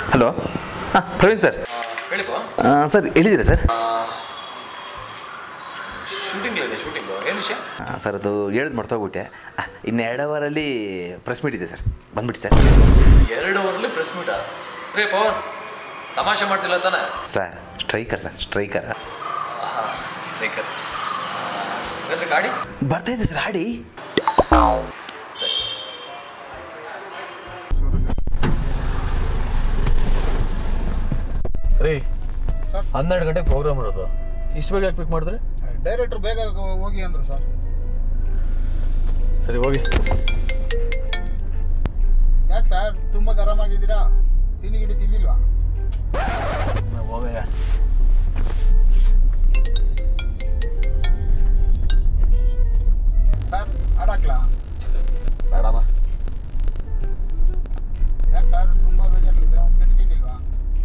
Hello ಹಾಂ Praveen sir ಹೇಳಿಪ್ಪ sir ಎಲ್ಲಿದ್ದೀರಾ ಸರ್ ಶೂಟಿಂಗ್ಲಿದೆ ಶೂಟಿಂಗು ಏನು ವಿಷಯ ಆ, ಸರ್ ಅದು ಹೇಳಿದ್ ಮರ್ತೋಗ್ಬಿಟ್ಟೆ ಆ, ಇನ್ನು ಎರಡು ಅವರಲ್ಲಿ ಪ್ರೆಸ್ ಮೀಟ್ ಇದೆ ಸರ್ ಬಂದ್ಬಿಟ್ಟು ಸರ್ ಎರಡು ಅವರಲ್ಲಿ ಪ್ರೆಸ್ ಮೀಟಾ ರೇ ಪವನ್ ತಮಾಷೆ ಮಾಡ್ತಿಲ್ಲ ತಾನೆ ಸರ್ ಸ್ಟ್ರೈಕರ್ ಸರ್ ಸ್ಟ್ರೈಕರ್ ಹಾಂ ಸ್ಟ್ರೈಕರ್ ಹಾಗಾದ್ರೆ ಗಾಡಿ ಬರ್ತಾ ಇದೆ ಸರ್ ಆಡಿ ಸರಿ ರೀ ಸರ್? ಹನ್ನೆರಡು ಗಂಟೆಗೆ ಪ್ರೋಗ್ರಾಮ್ ಇರೋದು ಇಷ್ಟು ಬೇಗ ಯಾಕೆ ಪಿಕ್ ಮಾಡಿದ್ರೆ ಡೈರೆಕ್ಟ್ರು ಬೇಗ ಹೋಗಿ ಅಂದರು ಸರ್ ಸರಿ ಹೋಗಿ ಯಾಕೆ ಸರ್ ತುಂಬ ಗರಂ ಆಗಿದ್ದೀರಾ ತಿಂಡಿ ಗಿಡಿ ತಿಂದಿಲ್ವಾ ಹೋಗಯ್ಯ ಸರ್ ಆಡಾಕ್ಲಾ ಬೇಡಮ್ಮ ಯಾಕೆ ಸರ್ ತುಂಬ ಬೇಜಾರಲ್ಲಿದ್ದೀರಾ ತಿಂಡಿ ತಿಂದಿಲ್ವಾ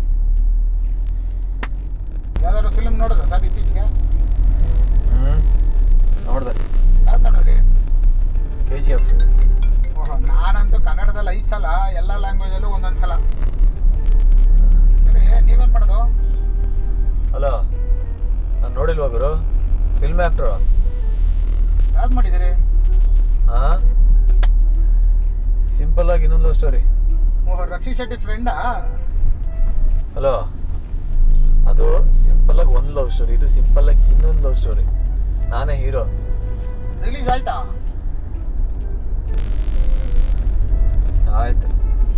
ಯಾವ್ದಾದ್ರು ಫಿಲ್ಮ್ ನೋಡೋದಾ ಸರ್ ಇತ್ತೀಚೆಗೆ ಹ್ಞೂ ನೋಡಿದೆ ಯಾವ ಕನ್ನಡ್ರಿ ಕೆ ಜಿ ಎಫ್ ಓಹೋ ನಾನಂತೂ ಕನ್ನಡದಲ್ಲಿ ಐದು ಸಲ ಎಲ್ಲ ಲ್ಯಾಂಗ್ವೇಜಲ್ಲೂ ಒಂದೊಂದು ಸಲ ಸರಿ ನೀವೇನು ಮಾಡೋದು ಹಲೋ ನಾನು ನೋಡಿಲ್ವಾ ಗುರು ಫಿಲ್ಮ್ ಆ್ಯಕ್ಟ್ರು ಯಾವ್ದು ಮಾಡಿದ್ದೀರಿ ಹಾಂ ಸಿಂಪಲ್ ಆಗಿ ಇನ್ನೊಂದು ಲವ್ ಸ್ಟೋರಿ ಓಹೋ ರಕ್ಷಿ ಶೆಟ್ಟಿ ಫ್ರೆಂಡಾ ಹಲೋ ಅದು ಸಿಂಪಲ್ ಆಗಿ ಒಂದು ಲವ್ ಸ್ಟೋರಿ ಇದು ಸಿಂಪಲ್ ಆಗಿ ಇನ್ನೊಂದು ಲವ್ ಸ್ಟೋರಿ ನಾನೇ ಹೀರೋ ರಿಲೀಸ್ ಆಯ್ತಾ ಆಯ್ತು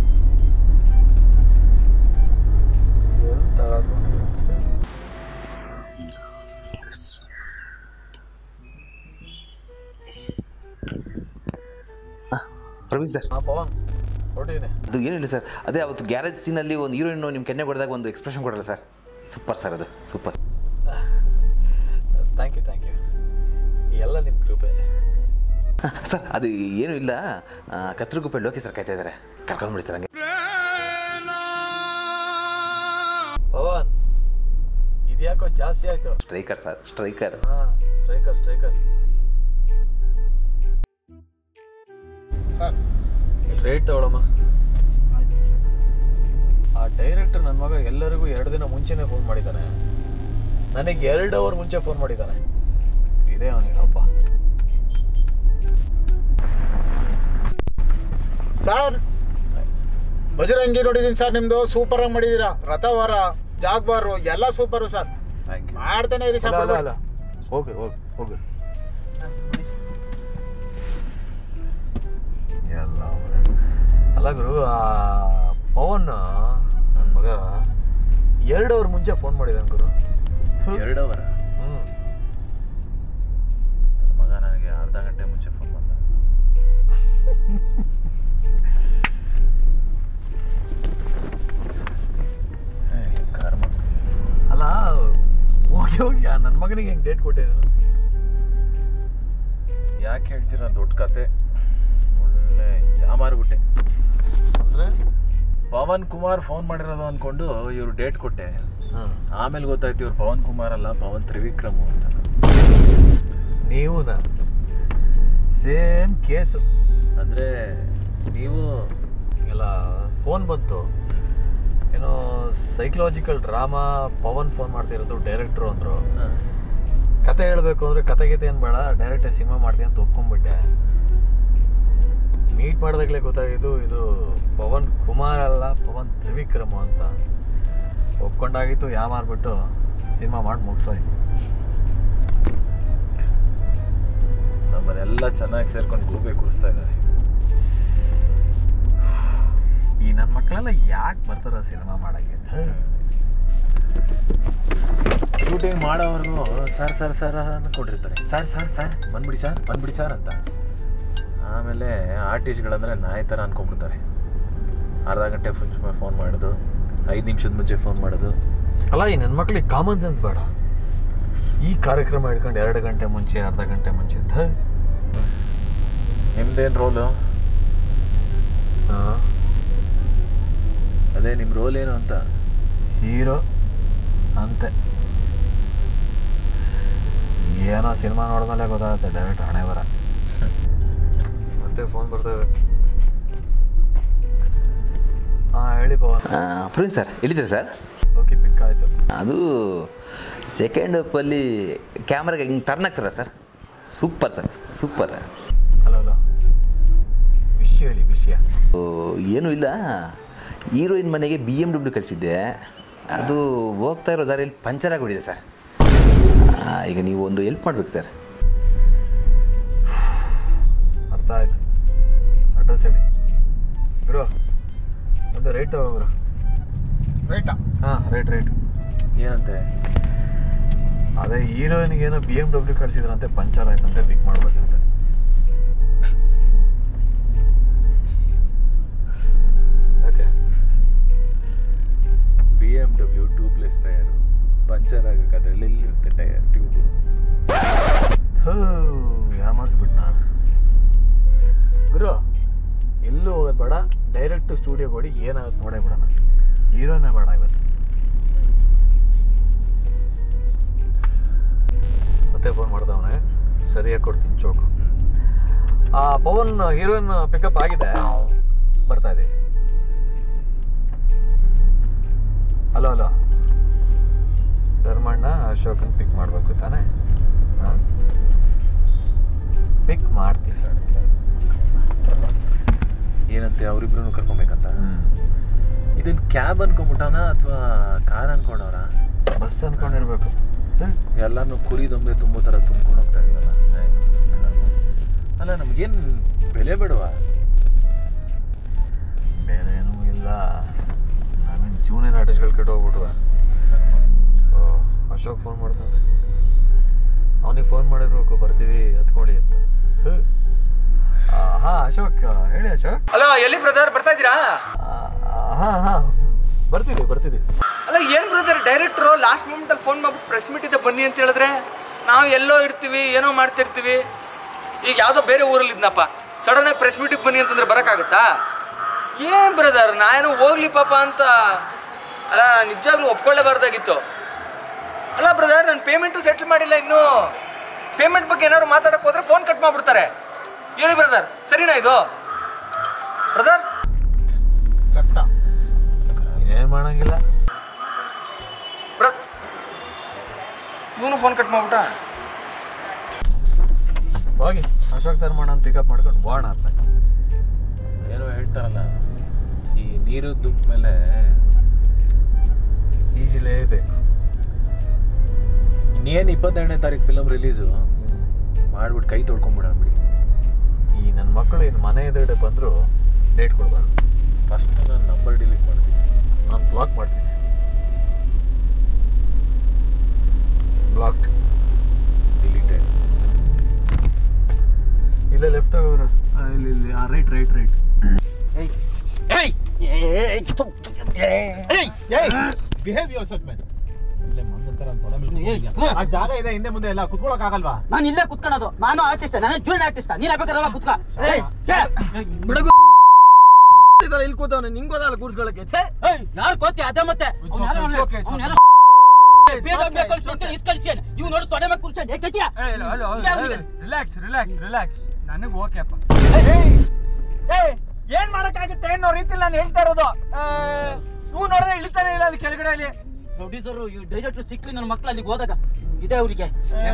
ಎಲ್ಲಿ ತಗೊಂಡು ಪ್ರವೀಣ್ ಸರ್ ಹಾಂ ಪವನ್ ಹೊರಟಿದ್ದೀನಿ ಅದು ಏನಿಲ್ಲ ಸರ್ ಅದೇ ಅವತ್ತು ಗ್ಯಾರೇಜ್ ಸೀನಲ್ಲಿ ಒಂದು ಹೀರೋಯಿನ್ ನಿಮ್ಮ ಕೆನ್ನೆ ಹೊಡೆದಾಗ ಒಂದು ಎಕ್ಸ್ಪ್ರೆಷನ್ ಕೊಡಲ್ಲ ಸರ್ ಸೂಪರ್ ಸರ್ ಅದು super thank you thank you ಎಲ್ಲ ನಿಮ್ಮ ಕೃಪೆ ಸರ್ ಅದು ಏನೂ ಇಲ್ಲ ಆ, ಕತ್ರಗುಪ್ಪೆ ಲೋಕಿ ಸರ್ ಕಾಯ್ತಾ ಇದ್ದಾರೆ ಕರ್ಕೊಂಡ್ಬಿಡಿ ಸರ್ ಹಂಗೆ ಪವನ್ ಇದ್ಯಾಕೋ ಜಾಸ್ತಿ ಆಯ್ತು ಸ್ಟ್ರೈಕರ್ ಸರ್ ಸ್ಟ್ರೈಕರ್ ಹಾಂ ಸ್ಟ್ರೈಕರ್ ಸ್ಟ್ರೈಕರ್ ಸರ್ ಇಲ್ಲಿ ರೇಟ್ ತಗೊಳಮ್ಮ ಆ ಡೈರೆಕ್ಟರ್ ನನ್ನ ಮಗ ಎಲ್ಲರಿಗೂ ಎರಡು ದಿನ ಮುಂಚೆನೇ ಫೋನ್ ಮಾಡಿದ್ದಾನೆ ನನಗೆ ಎರಡು ಅವರ್ ಮುಂಚೆ ಫೋನ್ ಮಾಡಿದ್ದಾನೆ ಇದೇ ಅವನಿಗೆ ಹಬ್ಬ ಸರ್ ಬಜರಂಗಿ ನೋಡಿದೀನಿ ಸರ್ ನಿಮ್ದು ಸೂಪರ್ ಆಗಿ ಮಾಡಿದೀರಾ ರಥವಾರ ಜಾಗ್ಬಾರು ಎಲ್ಲ ಸೂಪರು ಸರ್ ಥ್ಯಾಂಕ್ ಯು ಮಾಡ್ತಾನೆ ಇರಿ ಸರ್ ಅಲ್ಲ ಅಲ್ಲ ಹೋಗಿ ಹೋಗಿ ಹೋಗಿ ಎಲ್ಲ ಅವ್ರೆ. ಅಲ್ಲ ಗುರು ಆ ಪವನ್ ನನ್ನ ಮಗ ಎರಡು ಅವರ್ ಮುಂಚೆ ಫೋನ್ ಮಾಡಿದ್ದಾನೆ ಗುರು ಎರಡು ಅವರ ಹ್ಞೂ ಮಗ ನನಗೆ ಅರ್ಧ ಗಂಟೆ ಮುಂಚೆ ಫೋನ್ ಮಾಡ್ದ ಹೇ, ಕರ್ಮ ಅಲ್ಲ ಹೋಗಿ ಹೋಗಿ ನನ್ನ ಮಗನಿಗೆ ಹೆಂಗೆ ಡೇಟ್ ಕೊಟ್ಟೆ ನಾನು ಯಾಕೆ ಹೇಳ್ತೀರ ದೊಡ್ಡ ಕತೆ ಒಳ್ಳೆ ಯಾಮಾರ್ಬಿಟ್ಟೆ ಅಂದರೆ ಪವನ್ ಕುಮಾರ್ ಫೋನ್ ಮಾಡಿರೋದು ಅಂದ್ಕೊಂಡು ಇವ್ರು ಡೇಟ್ ಕೊಟ್ಟೆ ಹಾಂ ಆಮೇಲೆ ಗೊತ್ತಾಯ್ತು ಇವ್ರು ಪವನ್ ಕುಮಾರ್ ಅಲ್ಲ ಪವನ್ ತ್ರಿವಿಕ್ರಮು ಅಂತ ನೀವು ನಾನು ಸೇಮ್ ಕೇಸು ಅಂದರೆ ನೀವು ಎಲ್ಲ ಫೋನ್ ಬಂತು ಏನೋ ಸೈಕಲಾಜಿಕಲ್ ಡ್ರಾಮಾ ಪವನ್ ಫೋನ್ ಮಾಡ್ತಿರೋದು ಡೈರೆಕ್ಟ್ರು ಅಂದರು ಹ, ಕತೆ ಹೇಳಬೇಕು ಅಂದರೆ ಕತೆ ಗೀತೆ ಏನು ಬೇಡ ಡೈರೆಕ್ಟ್ ಸಿನಿಮಾ ಮಾಡ್ತೀನಿ ಅಂತ ಒಪ್ಕೊಂಡ್ಬಿಟ್ಟೆ ಮೀಟ್ ಮಾಡಿದಾಗಲೇ ಗೊತ್ತಾಗಿದ್ದು ಇದು ಪವನ್ ಕುಮಾರ್ ಅಲ್ಲ ಪವನ್ ತ್ರಿವಿಕ್ರಮ ಅಂತ ಒಪ್ಕೊಂಡಾಗಿತ್ತು ಯಾ ಮಾರ್ಬಿಟ್ಟು ಸಿನಿಮಾ ಮಾಡಿ ಮುಗಿಸೋಯ್ತು ನಮ್ಮನ್ನೆಲ್ಲ ಚೆನ್ನಾಗಿ ಸೇರ್ಕೊಂಡು ಗೂಬೆ ಕೂರಿಸ್ತಾ ಇದ್ದಾರೆ ಈ ನನ್ನ ಮಕ್ಕಳೆಲ್ಲ ಯಾಕೆ ಬರ್ತಾರ ಸಿನಿಮಾ ಮಾಡೋಕ್ಕೆ ಶೂಟಿಂಗ್ ಮಾಡೋವರೆಗೂ ಸರ್ ಸರ್ ಸರ್ ಅನ್ಕೊಂಡಿರ್ತಾರೆ ಸರ್ ಸರ್ ಸರ್ ಬಂದ್ಬಿಡಿ ಸರ್ ಬಂದ್ಬಿಡಿ ಸರ್ ಅಂತ ಆಮೇಲೆ ಆರ್ಟಿಸ್ಟ್ಗಳಂದ್ರೆ ನಾಯಿ ಥರ ಅನ್ಕೊಂಡ್ಬಿಡ್ತಾರೆ ಅರ್ಧ ಗಂಟೆ ಮುಂಚೆ ಫೋನ್ ಮಾಡೋದು ಐದು ನಿಮಿಷದ ಮುಂಚೆ ಫೋನ್ ಮಾಡೋದು ಅಲ್ಲ ಈ ನನ್ನ ಮಕ್ಳಿಗೆ ಕಾಮನ್ ಸೆನ್ಸ್ ಬೇಡ ಈ ಕಾರ್ಯಕ್ರಮ ಹಿಡ್ಕೊಂಡು ಎರಡು ಗಂಟೆ ಮುಂಚೆ ಅರ್ಧ ಗಂಟೆ ಮುಂಚೆ ಧ ನಿಮ್ದೇನು ರೋಲು ಅದೇ ನಿಮ್ಮ ರೋಲ್ ಏನು ಅಂತ ಹೀರೋ ಅಂತೆ ಏನೋ ಸಿನಿಮಾ ನೋಡಿದ್ಮೇಲೆ ಗೊತ್ತಾಗುತ್ತೆ ಡೈರೆಕ್ಟ್ ಹಣೆ ಬರ ಮತ್ತೆ ಫೋನ್ ಬರ್ತದೆ ಹಾಂ ಹೇಳಿ ಪವನ್ ಪ್ರವೀಣ್ ಸರ್ ಎಲ್ಲಿದ್ದೀರಾ ಸರ್ ಓಕೆ ಪಿಕ್ ಆಯಿತು ಅದು ಸೆಕೆಂಡ್ ಅಲ್ಲಿ ಕ್ಯಾಮ್ರಾಗೆ ಹಿಂಗೆ ಟರ್ನ್ ಆಗ್ತಾರ sir super sir super hello hello ವಿಷಯ ಹೇಳಿ ವಿಷಯ ಏನೂ ಇಲ್ಲ ಹೀರೋಯಿನ್ ಮನೆಗೆ ಬಿ ಎಮ್ ಡಬ್ಲ್ಯೂ ಕಳಿಸಿದ್ದೆ ಅದು ಹೋಗ್ತಾ ಇರೋ ದಾರಿಯಲ್ಲಿ ಪಂಚರ್ ಆಗಿಬಿಟ್ಟಿದೆ ಸರ್ ಆ, ಈಗ ನೀವು ಒಂದು ಹೆಲ್ಪ್ ಮಾಡ್ಬೇಕು ಸರ್ ಅರ್ಥ ಆಯ್ತು ಅಡ್ರೆಸ್ ಹೇಳಿ ಗುರು ಒಂದು ರೇಟ್ ತಗೋ ಗುರು ರೈಟಾ ಹಾಂ ರೇಟ್ ರೇಟ್ ಏನಂತೆ ಅದೇ ಹೀರೋಯಿನ್ಗೆ ಏನೋ ಬಿ ಎಮ್ ಡಬ್ಲ್ಯೂ ಕಳಿಸಿದ್ರಂತೆ ಪಂಚರ್ ಆಯ್ತಂತೆ ಪಿಕ್ ಮಾಡ್ಬೇಕಂತೆ okay B M W tubeless tyre puncture ಆಗಕ್ಕೆ ಅದರಲ್ಲಿ ಇರುತ್ತೆ ಟೈರ್ ಟ್ಯೂಬು ಹೋ ಯಾಮಾರಿಸ್ಬಿಟ್ನ ಗುರು ಎಲ್ಲೂ ಹೋಗೋದು ಬೇಡ ಡೈರೆಕ್ಟ್ ಸ್ಟುಡಿಯೋಗೆ ಹೊಡಿ ಏನಾಗುತ್ತೆ ನೋಡೇ ಬಿಡೋಣ ಹೀರೋನೇ ಬೇಡ ಇವತ್ತು ಮತ್ತೆ ಫೋನ್ ಮಾಡ್ದವನೆ ಸರಿಯಾಗಿ ಕೊಡ್ತೀನಿ ಚೋಕು ಆ ಪವನ್ ಹೀರೋಯಿನ್ ಪಿಕಪ್ ಆಗಿದೆ ಬರ್ತಾ ಇದೀವಿ hello hello Dharmanna Ashokan pick ಮಾಡಬೇಕು ತಾನೇ ಹಾಂ ಪಿಕ್ ಮಾಡ್ತೀವಿ ಏನಂತೆ ಅವರಿಬ್ರು ಕರ್ಕೊಬೇಕಂತ ಇದನ್ನ ಕ್ಯಾಬ್ ಅನ್ಕೊಂಬಿಟ್ಟಾನ ಅಥವಾ ಕಾರ್ ಅನ್ಕೊಂಡವ್ರ ಬಸ್ ಅನ್ಕೊಂಡಿರ್ಬೇಕು ಎಲ್ಲಾನು ಕುರಿ ದೊಂಬೆ ತುಂಬೋ ಥರ ತುಂಬ್ಕೊಂಡು ಹೋಗ್ತಾ ಇದೀವಲ್ಲ ಏ, ಅಲ್ಲ ನಮ್ಗೇನು ಬೆಲೆ ಬೇಡವಾ ಬೇರೆ ಏನೂ ಇಲ್ಲ ನಾವೇನು ಜೂನಿಯರ್ ಆರ್ಟಿಸ್ಟ್ಗಳು ಕೆಟ್ಟು ಹೋಗ್ಬಿಟ್ವ ಓ ಅಶೋಕ್ ಫೋನ್ ಮಾಡ್ತಾನೆ ಅವನಿಗೆ ಫೋನ್ ಮಾಡಿರ್ಬೇಕು ಬರ್ತೀವಿ ಹತ್ಕೊಳ್ಳಿ ಅಂತ ಹಾಂ ಅಶೋಕ್ ಹೇಳಿ ಅಶೋಕ್ ಹಲೋ ಎಲ್ಲಿ ಬ್ರದರ್ ಬರ್ತಾ ಇದ್ದೀರಾ ಹಾಂ ಹಾಂ ಬರ್ತಿದ್ದೀವಿ ಬರ್ತಿದ್ದೀವಿ ಅಲ್ಲ ಏನು ಬ್ರದರ್ ಡೈರೆಕ್ಟ್ರು ಲಾಸ್ಟ್ ಮೂಮೆಂಟಲ್ಲಿ ಫೋನ್ ಮಾಡ್ಬಿಟ್ಟು ಪ್ರೆಸ್ ಮೀಟ್ ಇದೆ ಬನ್ನಿ ಅಂತ ಹೇಳಿದ್ರೆ ನಾವು ಎಲ್ಲೋ ಇರ್ತೀವಿ ಏನೋ ಮಾಡ್ತಿರ್ತೀವಿ ಈಗ ಯಾವುದೋ ಬೇರೆ ಊರಲ್ಲಿ ಇದ್ನಪ್ಪ ಸಡನ್ನಾಗಿ ಪ್ರೆಸ್ ಮೀಟಿಗೆ ಬನ್ನಿ ಅಂತಂದ್ರೆ ಬರೋಕ್ಕಾಗುತ್ತಾ ಏನು ಬ್ರದರ್ ನಾನೇನೋ ಹೋಗ್ಲಿ ಪಾಪ ಅಂತ ಅಲ್ಲ ನಾನು ನಿಜವಾಗ್ಲೂ ಒಪ್ಕೊಳ್ಳೇಬಾರ್ದಾಗಿತ್ತು ಅಲ್ಲ ಬ್ರದರ್ ನಾನು ಪೇಮೆಂಟು ಸೆಟ್ಲ್ ಮಾಡಿಲ್ಲ ಇನ್ನೂ ಪೇಮೆಂಟ್ ಬಗ್ಗೆ ಏನಾದ್ರು ಮಾತಾಡಕ್ಕೆ ಹೋದ್ರೆ ಫೋನ್ ಕಟ್ ಮಾಡ್ಬಿಡ್ತಾರೆ ಹೇಳಿ ಬ್ರದರ್ ಸರಿನಾ ಇದು ಬ್ರದರ್ ಲೆಫ್ಟ ಇನ್ನೇನು ಮಾಡಂಗಿಲ್ಲ ಬ್ರ ಇವನು ಫೋನ್ ಕಟ್ ಮಾಡ್ಬಿಟ್ಟ ಹೋಗಿ ಅಶೋಕ್ ಧರ್ಮಣ್ಣ ಪಿಕಪ್ ಮಾಡ್ಕೊಂಡು ಬೋಣ ಅಂತ ಏನೋ ಹೇಳ್ತಾರಲ್ಲ ಈ ನೀರು ದುಂಬ ಮೇಲೆ ಈಜಿಲೇಬೇಕು ಇನ್ನೇನು ಇಪ್ಪತ್ತೆರಡನೇ ತಾರೀಕು ಫಿಲಮ್ ರಿಲೀಸು ಮಾಡ್ಬಿಟ್ಟು ಕೈ ತೊಳ್ಕೊಂಬಿಡ ಬಿಡಿ ಈ ನನ್ನ ಮಕ್ಕಳು ಇನ್ನು ಮನೆ ಎದುರುಗಡೆ ಬಂದರೂ ಡೇಟ್ ಕೊಡಬಾರ್ದು ಫಸ್ಟ್ ನಾನು ನಂಬರ್ ಡಿಲೀಟ್ ಮಾಡ್ತೀನಿ ನಾನು ಬ್ಲಾಕ್ ಮಾಡ್ತೀನಿ ಬ್ಲಾಕ್ ಡಿಲೀಟೆಡ್ ಇಲ್ಲ ಲೆಫ್ಟ್ ಅವರು ಇಲ್ಲಿ ಇಲ್ಲಿ right right right behave yourself man ಇಲ್ಲೇ ಮಂಗಂತರ ಆ ಜಾಗ ಇದೆ ಹಿಂದೆ ಮುಂದೆ ಎಲ್ಲ ಕುತ್ಕೊಳಕ್ ಆಗಲ್ವಾ ನಾನು ಇಲ್ಲೇ ಕುತ್ಕೊಳ್ಳೋದು ನಾನು ಆರ್ಟಿಸ್ಟ್ ನಾನು ಜೂನಿಯರ್ ಆರ್ಟಿಸ್ಟ್ ನೀನ್ ಆಗ್ಬೇಕಾರಲ್ಲ ಕುತ್ಕ ಇಲ್ಲಿ ಕೂತವನೆ ನಿಂಗೆ ಗೊತ್ತಲ್ಲ ಕೂರ್ಸ್ಕೊಳಕ್ಕೆ ಯಾರು ಕೋತಿ ಅದೇ ಮತ್ತೆ ಇವ್ ನೋಡಿ ತೊಡೆ ಮೇಲೆ ಕೂರ್ಚಂಡ್ ಕೆಟ್ಟಿಯ ರಿಲ್ಯಾಕ್ಸ್ ರಿಲ್ಯಾಕ್ಸ್ ರಿಲ್ಯಾಕ್ಸ್ ನನಗೆ ಓಕೆ ಅಪ್ಪ ಏನ್ ಮಾಡಕ್ಕಾಗುತ್ತೆ ಅನ್ನೋ ರೀತಿಲಿ ನಾನು ಹೇಳ್ತಾ ಇರೋದು ಇವ್ ನೋಡಿದ್ರೆ ಇಳಿತಾನೆ ಇಲ್ಲ ಅಲ್ಲಿ ಕೆಳಗಡೆ ಅಲ್ಲಿ ಪ್ರೊಡ್ಯೂಸರ್ ಡೈರೆಕ್ಟರ್ ಸಿಕ್ಲಿ ನನ್ನ ಮಕ್ಳು ಅಲ್ಲಿಗೆ ಹೋದಾಗ ಇದೆ ಅವರಿಗೆ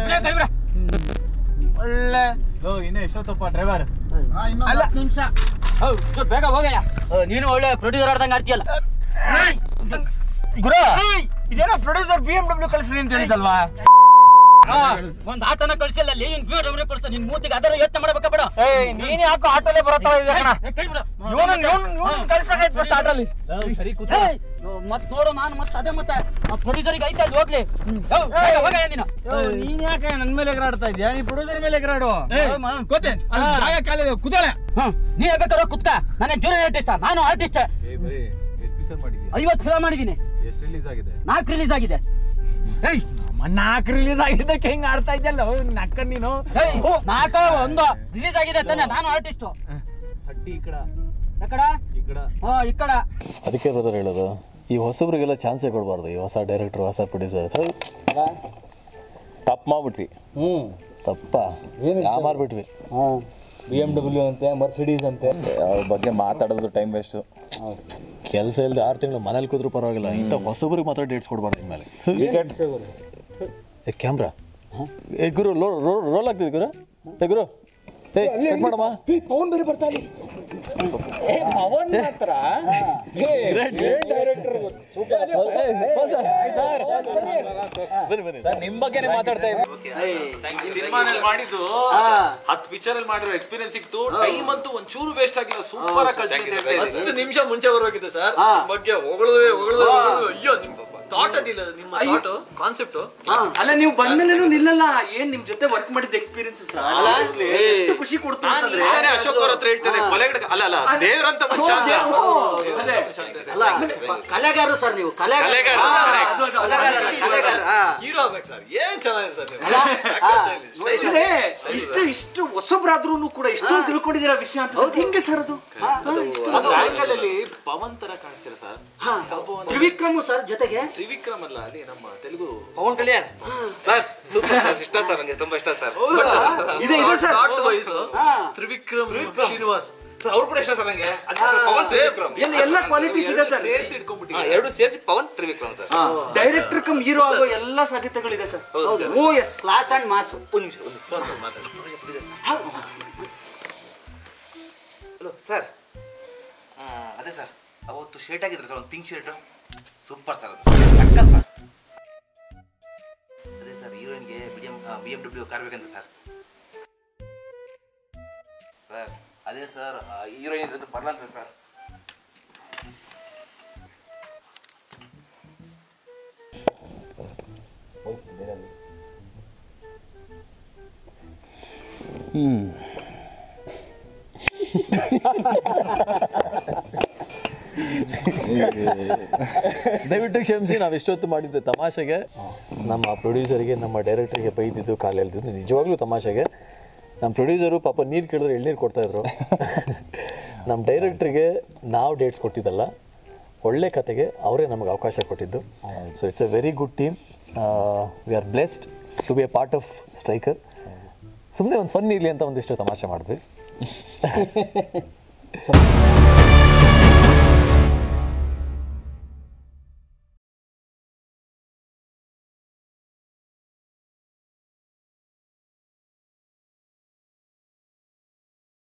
ಒಳ್ಳೆ ಲೋ ಇನ್ನೇ ಎಷ್ಟೊತ್ತಪ್ಪ ಡ್ರೈವರ್ ಇನ್ನೊಂದು ಹತ್ತು ನಿಮಿಷ ಬೇಗ ಹೋಗಯ್ಯ ನೀನು ಒಳ್ಳೆ ಪ್ರೊಡ್ಯೂಸರ್ ಆಡ್ದಂಗೆ ಆಡ್ತೀಯಲ್ಲ ಗುರು ಇದೇನೋ ಪ್ರೊಡ್ಯೂಸರ್ ಬಿ ಎಂ ಡಬ್ಲ್ಯೂ ಕಳಿಸಿದೆ ಅಂತ ಹೇಳಿದಲ್ವಾ ಹಾ, ಒಂದ್ ಆಟನ ಕಳ್ಸಿಲ್ಲ ಅಲ್ಲಿ ಇನ್ ಬೀಡ್ ಅವ್ರೆ ಕಳ್ಸ ನಿನ್ ಮೂತಿಗೆ ಅದರ ಯೋಚನೆ ಮಾಡ್ಬೇಕಾ ಬೇಡ ಏಯ್ ನೀನ್ ಯಾಕೋ ಆಟೋಲೆ ಬರತ್ತಾವ ಇದೆ ಕಣ ಏ, ಕೈ ಬಿಡು. ಇವನು ಇವನು ಕಳಿಸ್ಬೇಕಾಯ್ತು ಫಸ್ಟ್ ಆಟೋಲಿ ಸರಿ ಕೂತ್ ಏಯ್, ಮತ್ ನೋಡು ನಾನು ಮತ್ತೆ ಅದೇ ಮತ್ತೆ ಪ್ರೊಡ್ಯೂಸರ್ಗೆ ಐತೆ ಅಲ್ಲಿ ಹೋಗ್ಲಿ ಹೌ, ಬೇಗ ಹೋಗಯ್ಯ ನೀನು ನೀನ್ ಯಾಕೆ ನನ್ ಮೇಲೆ ಎಗರಾಡ್ತಾ ಇದ್ಯಾ ನೀ ಪ್ರೊಡ್ಯೂಸರ್ ಮೇಲೆ ಎಗರಾಡು ಕೂತೆ ಜಾಗ ಖಾಲಿ ಕುದೋಳೆ ಹ್ಮ್ ನೀ ಬೇಕಾದ್ರೆ ಕುತ್ಕ ನಾನೇ ಜೂನಿಯರ್ ಆರ್ಟಿಸ್ಟ್ ನಾನು ಆರ್ಟಿಸ್ಟ್ ಏ ಬರೀ ಎಷ್ಟು ಪಿಕ್ಚರ್ ಮಾಡಿದ್ಯಾ ಐವತ್ತು ಫಿಲಮ್ ಮಾಡಿದ್ದೀನಿ ಎಷ್ಟು ರಿಲೀಸ್ ಆಗಿದೆ ನಾಲ್ಕು ರಿಲೀಸ್ ಆಗಿದೆ ಏಯ್ ನಾಲ್ಕು ರಿಲೀಸ್ ಆಗಿದ್ದಕ್ಕೆ ಹೆಂಗ್ ಆಡ್ತಾ ಇದ್ದಲ್ಲ ನಕ್ಕ ನೀನು ಏಯ್, ನಾಲ್ಕ ಒಂದು ರಿಲೀಸ್ ಆಗಿದೆ ತಾನೆ ನಾನು ಆರ್ಟಿಸ್ಟ್ ಹಟ್ಟಿ ಈ ಕಡ ಯಾಕಡ ಈ ಕಡ ಹಾ ಈ ಕಡ ಅದಕ್ಕೆ ಬ್ರದರ್ ಹೇಳೋದು ಈ ಹೊಸಬ್ರಿಗೆಲ್ಲ ಚಾನ್ಸೇ ಕೊಡಬಾರ್ದು ಈ ಹೊಸ ಡೈರೆಕ್ಟರ್ ಹೊಸ ಪ್ರೊಡ್ಯೂಸರ್ ತಪ್ಪು ಮಾಡ್ಬಿಟ್ವಿ ಹ್ಮ್ ತಪ್ಪ ಯಾಮಾರ್ಬಿಟ್ವಿ ಬಿ ಎಮ್ ಡಬ್ಲ್ಯೂ ಅಂತೆ ಮರ್ಸಿಡೀಸ್ ಅಂತೆ ಅವ್ರ ಬಗ್ಗೆ ಮಾತಾಡೋದು ಟೈಮ್ ವೇಸ್ಟು ಕೆಲಸ ಇಲ್ಲದೆ ಆರು ತಿಂಗಳು ಮನೇಲಿ ಕೂತ್ರು ಪರವಾಗಿಲ್ಲ ಇಂಥ ಹೊಸಬ್ರಿಗೆ ಮಾತ್ರ ಡೇಟ್ಸ್ ಕೊಡಬಾರ್ದು ಇನ್ಮೇಲೆ ಏ ಕ್ಯಾಮ್ರಾ ಏ ಗುರು ಲೋ ರೋಲ್ ಆಗ್ತಿದೆ ಗುರು ಏ ಗುರು ಏ ಕಟ್ ಮಾಡಮ್ಮ ಅವನ್ ಬೇರೆ ಬರ್ತಾನೆ ಅವನ್ ಮಾತ್ರ ನಿಮ್ ಬಗ್ಗೆನೇ ಮಾತಾಡ್ತಾ ಇದ್ದೀನಿ ಸಿನಿಮಾನಲ್ಲಿ ಮಾಡಿದ್ದು ಹತ್ತು ಪಿಕ್ಚರ್ ಅಲ್ಲಿ ಮಾಡಿರೋ ಎಕ್ಸ್ಪೀರಿಯನ್ಸ್ ಸಿಕ್ತು ಟೈಮ್ ಅಂತೂ ಒಂಚೂರು ವೇಸ್ಟ್ ಆಗಿಲ್ಲ ಸೂಪರ್ ಆಗಿ ಹತ್ತು ನಿಮಿಷ ಮುಂಚೆ ಬರೋಗಿದ್ದು ಸರ್ ಬಗ್ಗೆ ಹೊಗಳದೆ ಹೊಗಳದೆ ಅಯ್ಯೋ ನಿಮ್ ಥಾಟ್ ಅದಿಲ್ಲ ನಿಮ್ಮ ಥಾಟ್ ಕಾನ್ಸೆಪ್ಟ್ ಅಲ್ಲ ನೀವು ಬಂದ್ಮೇಲೆ ನಿಲ್ಲಲ್ಲ ಏನ್ ನಿಮ್ ಜೊತೆ ವರ್ಕ್ ಮಾಡಿದ ಎಕ್ಸ್ಪೀರಿಯನ್ಸ್ ಸರ್ ಖುಷಿ ಕೊಡ್ತು ಅಂತಂದ್ರೆ ಅಶೋಕ್ ಅವ್ರ ಹತ್ರ ಹೇಳ್ತೇನೆ ಕೊಲೆಗಡೆ ಅಲ್ಲ ಅಲ್ಲ ದೇವ್ರಂತ ಮನುಷ್ಯ ಅಂತ ಅಲ್ಲ ಕಲೆಗಾರರು ಸರ್ ನೀವು ಕಲೆಗಾರ ಹೀರೋ ಆಗ್ಬೇಕು ಸರ್ ಏನ್ ಚೆನ್ನಾಗಿದೆ ಸರ್ ಇದೆ, ಇಷ್ಟು ಇಷ್ಟು ಹೊಸಬ್ರಾದ್ರೂ ಕೂಡ ಇಷ್ಟೊಂದು ತಿಳ್ಕೊಂಡಿದ್ದೀರಾ ವಿಷಯ ಅಂತ ಅದು ಹೆಂಗೆ ಸರ್ ಅದು ಆಂಗಲ್ ಅಲ್ಲಿ ಪವನ್ ತರ ಕಾಣಿಸ್ತೀರ ಸರ್ ತ್ರಿವಿಕ್ರಮು ಸರ್ ಜೊತೆಗೆ ತ್ರಿವಿಕ್ರಮ್ ಅಲ್ಲ ಅಲ್ಲಿ ನಮ್ಮ Telugu Pavan Kalyan sir super sir ಇಷ್ಟ ಸರ್ ನಂಗೆ ತುಂಬಾ ಇಷ್ಟ ಸರ್ ಇದೆ ಇದೆ sir Not wise. Trivikram Srinivas ಅವ್ರು ಕೂಡ ಇಷ್ಟ ಸರ್ ನಂಗೆ ಎಲ್ಲ ಎಲ್ಲ ಕ್ವಾಲಿಟೀಸ್ ಇದೆ ಸರ್ ಸೇರ್ಸಿ ಇಟ್ಕೊಂಡ್ಬಿಟ್ಟಿದ್ದಾರೆ ಎರಡು ಸೇರಿಸಿ Pavan Trivikram sir director cum hero ಆಗೋ ಎಲ್ಲ ಸಾಧ್ಯತೆಗಳಿದೆ sir oh yes class and mass ಒಂದು ನಿಮಿಷ ಒಂದು ನಿಮಿಷ ಹಲೋ ಸರ್ ಅದೇ ಸರ್ ಅವತ್ತು ಶರ್ಟ್ ಆಗಿದ್ರೆ ಸರ್ ಒಂದು ಪಿಂಕ್ ಶರ್ಟ್ ಸೂಪರ್ ಸರ್ ಅದು ಸಕ್ಕತ್ ಸರ್ ಅದೇ ಸರ್ ಹೀರೋಯಿನ್ಗೆ B M B M W car ಬೇಕಂತ ಸರ್ ಸರ್ ಅದೇ ಸರ್ ಹೀರೋಯಿನ್ ಇರೋದು ಬರಲ್ಲ ಸರ್ ದಯವಿಟ್ಟು ಕ್ಷಮಿಸಿ ನಾವು ಎಷ್ಟೊತ್ತು ಮಾಡಿದ್ದು ತಮಾಷೆಗೆ ನಮ್ಮ ಪ್ರೊಡ್ಯೂಸರ್ಗೆ ನಮ್ಮ ಡೈರೆಕ್ಟರ್ಗೆ ಬೈದಿದ್ದು ಕಾಲು ಎಳ್ದಿದ್ದು ನಿಜವಾಗ್ಲೂ ತಮಾಷೆಗೆ ನಮ್ಮ ಪ್ರೊಡ್ಯೂಸರು ಪಾಪ ನೀರು ಕೇಳಿದ್ರೆ ಎಳ್ನೀರು ಕೊಡ್ತಾಯಿದ್ರು ನಮ್ಮ ಡೈರೆಕ್ಟ್ರಿಗೆ ನಾವು ಡೇಟ್ಸ್ ಕೊಟ್ಟಿದ್ದಲ್ಲ ಒಳ್ಳೆ ಕತೆಗೆ ಅವರೇ ನಮಗೆ ಅವಕಾಶ ಕೊಟ್ಟಿದ್ದು so it's a very good team we are blessed to be a part of striker ಸುಮ್ಮನೆ ಒಂದು ಫನ್ ಇರಲಿ ಅಂತ ಒಂದಿಷ್ಟು ತಮಾಷೆ ಮಾಡಿದ್ವಿ